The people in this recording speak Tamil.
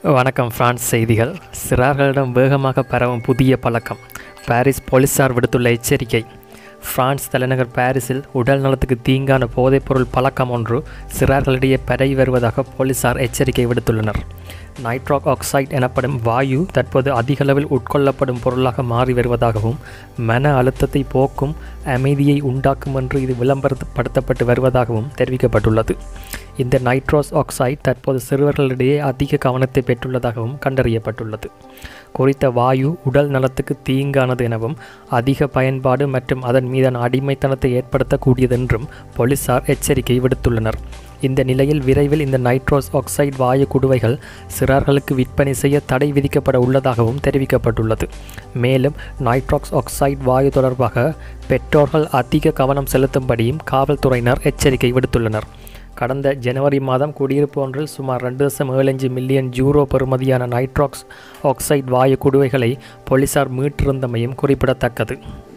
வணக்கம் பிரான்ஸ் செய்திகள் சிறார்களிடம் வேகமாக பரவும் புதிய பழக்கம் பாரிஸ் போலீசார் விடுத்துள்ள எச்சரிக்கை பிரான்ஸ் தலைநகர் பாரிஸில் உடல் நலத்துக்கு தீங்கான போதைப்பொருள் பழக்கம் ஒன்று சிறார்களிடையே பரவி வருவதாக போலீசார் எச்சரிக்கை விடுத்துள்ளனர் நைட்ராக் ஆக்சைடு எனப்படும் வாயு தற்போது அதிகளவில் உட்கொள்ளப்படும் பொருளாக மாறி வருவதாகவும் மன அழுத்தத்தை போக்கும் அமைதியை உண்டாக்கும் என்று இது விளம்பரப்படுத்தப்பட்டு வருவதாகவும் தெரிவிக்கப்பட்டுள்ளது இந்த நைட்ரோஸ் ஆக்சைடு தற்போது சிறுவர்களிடையே அதிக கவனத்தை பெற்றுள்ளதாகவும் கண்டறியப்பட்டுள்ளது குறித்த வாயு உடல் நலத்துக்கு தீங்கானது எனவும் அதிக பயன்பாடு மற்றும் அதன் மீதான அடிமைத்தனத்தை ஏற்படுத்தக்கூடியதென்றும் போலீசார் எச்சரிக்கை விடுத்துள்ளனர் இந்த நிலையில் விரைவில் இந்த நைட்ரோஸ் ஆக்சைடு வாயு குடுவைகள் சிறார்களுக்கு விற்பனை செய்ய தடை விதிக்கப்பட உள்ளதாகவும் தெரிவிக்கப்பட்டுள்ளது மேலும் நைட்ராக்ஸ் ஆக்சைடு வாயு தொடர்பாக பெற்றோர்கள் அதிக கவனம் செலுத்தும்படியும் காவல்துறையினர் எச்சரிக்கை விடுத்துள்ளனர் கடந்த ஜனவரி மாதம் குடியிருப்பு ஒன்றில் சுமார் ரெண்டு தசம் ஏழஞ்சு மில்லியன் ஜூரோ பெறுமதியான நைட்ராக்ஸ் ஆக்சைடு வாயு குடுவைகளை போலீசார் மீட்டிருந்தமையும் குறிப்பிடத்தக்கது